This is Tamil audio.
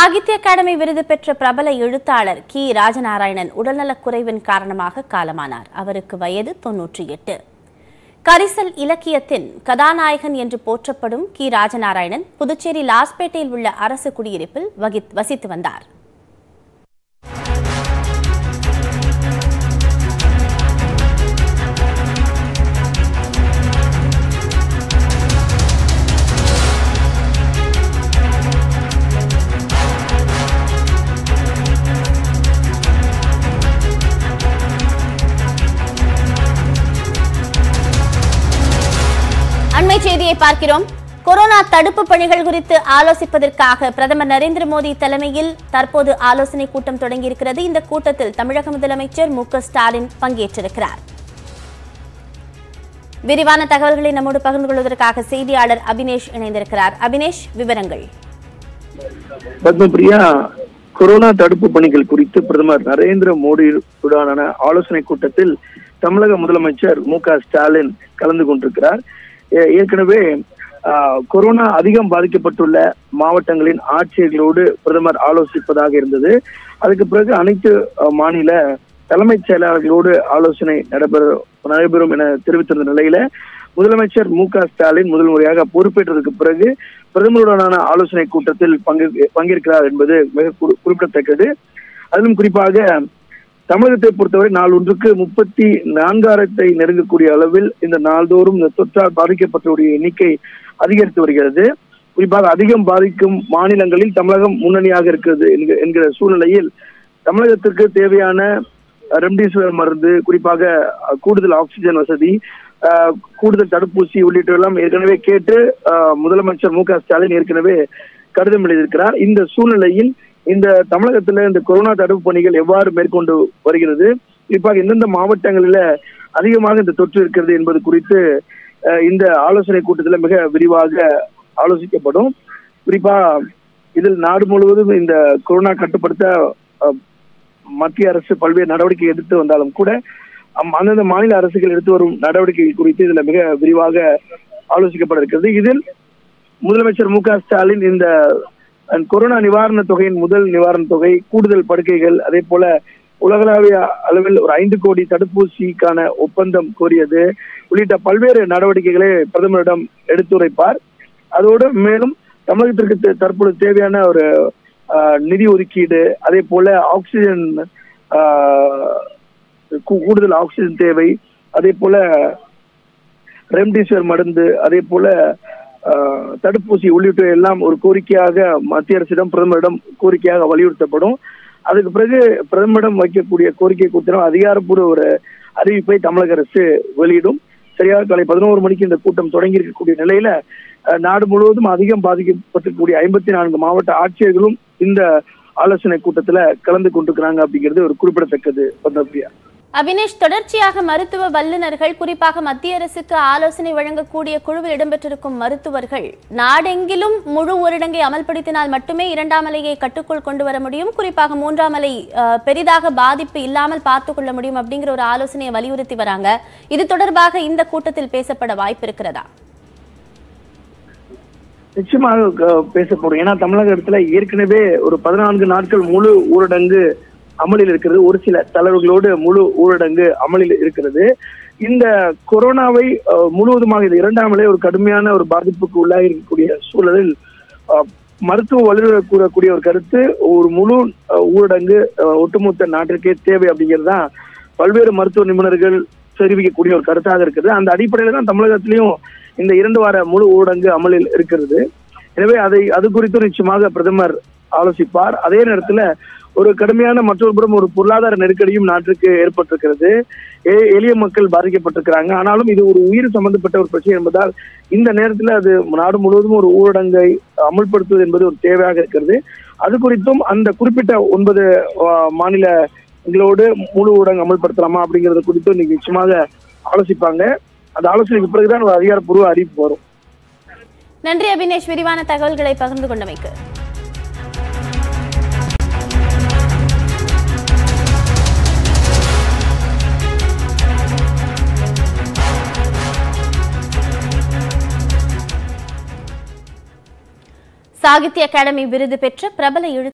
சாகித்ய அகாடமி விருது பெற்ற பிரபல எழுத்தாளர் கி ராஜநாராயணன் உடல்நலக் குறைவின் காரணமாக காலமானார் அவருக்கு வயது தொன்னூற்றி எட்டு கரிசல் இலக்கியத்தின் கதாநாயகன் என்று போற்றப்படும் கி ராஜநாராயணன் புதுச்சேரி லாஸ்பேட்டையில் உள்ள அரசு குடியிருப்பில் வகித்- வசித்து வந்தார் அண்மை செய்தியை பார்க்கிறோம் கொரோனா தடுப்பு பணிகள் குறித்து ஆலோசிப்பதற்காக பிரதமர் நரேந்திர மோடி தலைமையில் தற்போது ஆலோசனை கூட்டம் தொடங்கியிருக்கிறது இந்த கூட்டத்தில் தமிழக முதலமைச்சர் மு க ஸ்டாலின் பங்கேற்றிருக்கிறார் விரிவான தகவல்களை நம்மோடு பகிர்ந்து கொள்வதற்காக செய்தியாளர் அபினேஷ் இணைந்திருக்கிறார் அபினேஷ் விவரங்கள் பத்மபிரியா கொரோனா தடுப்பு பணிகள் குறித்து பிரதமர் நரேந்திர மோடியுடனான ஆலோசனை கூட்டத்தில் தமிழக முதலமைச்சர் மு க ஸ்டாலின் கலந்து கொண்டிருக்கிறார் ஏ- ஏற்கனவே ஆ, கொரோனா அதிகம் பாதிக்கப்பட்டுள்ள மாவட்டங்களின் ஆட்சியர்களோடு பிரதமர் ஆலோசிப்பதாக இருந்தது அதுக்கு பிறகு அனைத்து ஆ, மாநில தலைமைச் செயலாளர்களோடு ஆலோசனை நடைபெற நடைபெறும் என தெரிவித்திருந்த நிலையில முதலமைச்சர் மு க ஸ்டாலின் முதல் முறையாக பொறுப்பேற்றதற்கு பிறகு பிரதமருடனான ஆலோசனை கூட்டத்தில் பங்கு பங்கேற்கிறார் என்பது மிக குறி- குறிப்பிடத்தக்கது அதிலும் குறிப்பாக தமிழகத்தை பொறுத்தவரை நாள் ஒன்றுக்கு முப்பத்தி நான்காயிரத்தை நெருங்கக்கூடிய அளவில் இந்த நாள்தோறும் இந்த தொற்றால் பாதிக்கப்பட்டவருடைய எண்ணிக்கை அதிகரித்து வருகிறது குறிப்பாக அதிகம் பாதிக்கும் மாநிலங்களில் தமிழகம் முன்னணியாக இருக்கிறது என்க- என்கிற சூழ்நிலையில் தமிழகத்திற்கு தேவையான ரெம்டெசிவிர் மருந்து குறிப்பாக அஹ், கூடுதல் ஆக்சிஜன் வசதி அஹ், கூடுதல் தடுப்பூசி உள்ளிட்டவெல்லாம் ஏற்கனவே கேட்டு அஹ், முதலமைச்சர் மு க ஸ்டாலின் ஏற்கனவே கடிதம் எழுதியிருக்கிறார் இந்த சூழ்நிலையில் இந்த தமிழகத்துல இந்த கொரோனா தடுப்பு பணிகள் எவ்வாறு மேற்கொண்டு வருகிறது குறிப்பாக எந்தெந்த மாவட்டங்களில அதிகமாக இந்த தொற்று இருக்கிறது என்பது குறித்து அஹ், இந்த ஆலோசனை கூட்டத்தில் மிக விரிவாக ஆலோசிக்கப்படும் குறிப்பா இதில் நாடு முழுவதும் இந்த கொரோனா கட்டுப்படுத்த அஹ், மத்திய அரசு பல்வேறு நடவடிக்கை எடுத்து வந்தாலும் கூட அம்- அந்தந்த மாநில அரசுகள் எடுத்து வரும் நடவடிக்கைகள் குறித்து இதுல மிக விரிவாக ஆலோசிக்கப்பட இருக்கிறது இதில் முதலமைச்சர் மு க ஸ்டாலின் இந்த அஹ், கொரோனா நிவாரண தொகையின் முதல் நிவாரண தொகை கூடுதல் படுக்கைகள் அதே போல உலகளாவிய அளவில் ஒரு ஐந்து கோடி தடுப்பூசிக்கான ஒப்பந்தம் கோரியது உள்ளிட்ட பல்வேறு நடவடிக்கைகளை பிரதமரிடம் எடுத்துரைப்பார் அதோடு மேலும் தமிழகத்திற்கு தே- தற்பொழுது தேவையான ஒரு ஆஹ், நிதி ஒதுக்கீடு அதே போல ஆக்சிஜன் ஆஹ், கூ- கூடுதல் ஆக்சிஜன் தேவை அதே போல ரெம்டெசிவிர் மருந்து அதே போல ஆஹ், தடுப்பூசி உள்ளிட்ட எல்லாம் ஒரு கோரிக்கையாக மத்திய அரசிடம் பிரதமரிடம் கோரிக்கையாக வலியுறுத்தப்படும் அதுக்கு பிறகு பிரதமரிடம் வைக்கக்கூடிய கோரிக்கை கூட்டம் அதிகாரப்பூர்வ ஒரு அறிவிப்பை தமிழக அரசு வெளியிடும் சரியாக காலை பதினோரு மணிக்கு இந்த கூட்டம் தொடங்கி இருக்கக்கூடிய நிலையில அஹ், நாடு முழுவதும் அதிகம் பாதிக்கப்பட்டிருக்கக்கூடிய ஐம்பத்தி நான்கு மாவட்ட ஆட்சியர்களும் இந்த ஆலோசனை கூட்டத்துல கலந்து கொண்டிருக்கிறாங்க அப்படிங்கிறது ஒரு குறிப்பிடத்தக்கது பத்மபிரியா அபினேஷ் தொடர்ச்சியாக மருத்துவ வல்லுநர்கள் குறிப்பாக மத்திய அரசுக்கு ஆலோசனை வழங்கக்கூடிய குழுவில் இடம்பெற்றிருக்கும் மருத்துவர்கள் நாடெங்கிலும் முழு ஊரடங்கை அமல்படுத்தினால் மட்டுமே இரண்டாம் அலையை கட்டுக்குள் கொண்டு வர முடியும் குறிப்பாக மூன்றாம் அலை அஹ், பெரிதாக பாதிப்பு இல்லாமல் பார்த்துக் கொள்ள முடியும் அப்படிங்கிற ஒரு ஆலோசனையை வலியுறுத்தி வராங்க இது தொடர்பாக இந்த கூட்டத்தில் பேசப்பட வாய்ப்பு இருக்கிறதா நிச்சயமாக க- பேசப்படும் ஏன்னா தமிழகத்துல ஏற்கனவே ஒரு பதினான்கு நாட்கள் முழு ஊரடங்கு அமலில் இருக்கிறது ஒரு சில தளர்வுகளோடு முழு ஊரடங்கு அமலில் இருக்கிறது இந்த கொரோனாவை அஹ், முழுவதுமாக இது இரண்டாம் நிலை ஒரு கடுமையான ஒரு பாதிப்புக்கு உள்ளாகி இருக்கக்கூடிய சூழலில் அஹ், மருத்துவ வல்லுநர் கூறக்கூடிய ஒரு கருத்து ஒரு முழு அஹ், ஊரடங்கு அஹ், ஒட்டுமொத்த நாட்டிற்கே தேவை அப்படிங்கிறது தான் பல்வேறு மருத்துவ நிபுணர்கள் தெரிவிக்கக்கூடிய ஒரு கருத்தாக இருக்குது அந்த அடிப்படையில தான் தமிழகத்திலையும் இந்த இரண்டு வார முழு ஊரடங்கு அமலில் இருக்கிறது எனவே அதை அது குறித்து நிச்சயமாக பிரதமர் ஆலோசிப்பார் அதே நேரத்துல ஒரு கடுமையான மற்றொரு புறம் ஒரு பொருளாதார நெருக்கடியும் நாட்டிற்கு ஏற்பட்டிருக்கிறது எ- எளிய மக்கள் பாதிக்கப்பட்டிருக்கிறாங்க ஆனாலும் இது ஒரு உயிர் சம்பந்தப்பட்ட ஒரு பிரச்சனை என்பதால் இந்த நேரத்தில் அது நாடு முழுவதும் ஒரு ஊரடங்கை அமல்படுத்துவது என்பது ஒரு தேவையாக இருக்கிறது அது குறித்தும் அந்த குறிப்பிட்ட ஒன்பது ஆ, மாநிலங்களோடு முழு ஊரடங்கு அமல்படுத்தலாமா அப்படிங்கிறது குறித்தும் இன்னைக்கு நிச்சயமாக ஆலோசிப்பாங்க அந்த ஆலோசனைக்கு பிறகுதான் ஒரு அதிகாரப்பூர்வ அறிவிப்பு வரும் நன்றி அபினேஷ் விரிவான தகவல்களை பகிர்ந்து கொண்டமைக்கு சாகித்ய அகாடமி விருது பெற்ற பிரபல எழுத்தாளர்